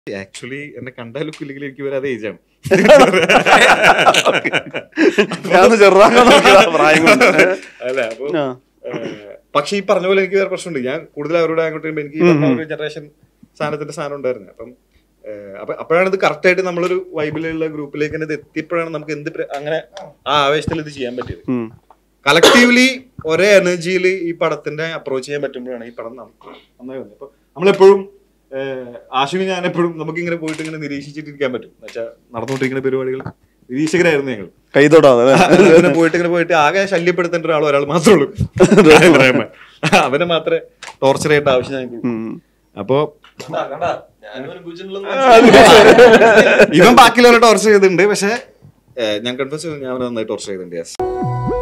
Actually എന്നെ കണ്ടാൽ look ഇല്ലെങ്കിൽ എനിക്ക് വരാതെ ഏജാണ് ഞാൻ ചെറുതാക്കാൻ നോക്കിയതാ പ്രായം കൊണ്ട് അല്ല അപ്പൊ ആ. ഏഹ്, പക്ഷെ ഈ പറഞ്ഞ പോലെ എനിക്ക് വേറെ പ്രശ്നമുണ്ട് ഞാൻ കൂടുതൽ അവരോട് അങ്ങോട്ട് വരുമ്പോ എനിക്ക് ഈ പറഞ്ഞ ഒരു ജനറേഷൻ സാധനത്തിന്റെ സാധനം ഉണ്ടായിരുന്നു അപ്പം ഏഹ്, അപ്പൊ അപ്പോഴാണ് ഇത് കറക്റ്റ് ആയിട്ട് നമ്മളൊരു വൈബിലുള്ള ഗ്രൂപ്പിലേക്ക് തന്നെ ഇത് എത്തിയപ്പോഴാണ് നമുക്ക് എന്ത് പ്ര- അങ്ങനെ ആ ആവേശത്തിൽ ഇത് ചെയ്യാൻ പറ്റിയത് ഉം. കളക്റ്റീവ്ലി ഒരേ എനർജിയിൽ ഈ പടത്തിന്റെ അപ്രോച്ച് ചെയ്യാൻ പറ്റുമ്പോഴാണ് ഈ പടം നം- നന്നായി വന്നത് അപ്പൊ നമ്മളെപ്പോഴും ആശുവിന് ഞാൻ എപ്പോഴും നമുക്ക് ഇങ്ങനെ പോയിട്ട് ഇങ്ങനെ നിരീക്ഷിച്ചിട്ടിരിക്കാൻ പറ്റും എന്നുവെച്ചാൽ നടന്നുകൊണ്ടിരിക്കുന്ന പരിപാടികൾ നിരീക്ഷകരായിരുന്നു ഞങ്ങൾ കൈതൊടാതെ അല്ലേ? ഇങ്ങനെ പോയിട്ട് ഇങ്ങനെ പോയിട്ട് ആകെ ശല്യപ്പെടുത്തേണ്ട ഒരാൾ ഒരാൾ മാത്രമേ ഉള്ളൂ റഹ്മാൻ. അവനെ മാത്രമേ ടോർച്ചർ ചെയ്യേണ്ട ആവശ്യം ഞങ്ങൾക്ക് ഉം. അപ്പോ കണ്ടാ, കണ്ടാ? ഞാനും അനുഭവിച്ചിട്ടുണ്ടെന്ന് ഇവൻ ബാക്കിയുള്ളവരെ ടോർച്ചർ ചെയ്തിട്ടുണ്ട് പക്ഷെ ഞാൻ കൺഫ്യൂസ് ചെയ്തു ഞാൻ അവനെ നന്നായി ടോർച്ചർ ചെയ്തിട്ടുണ്ട് യെസ്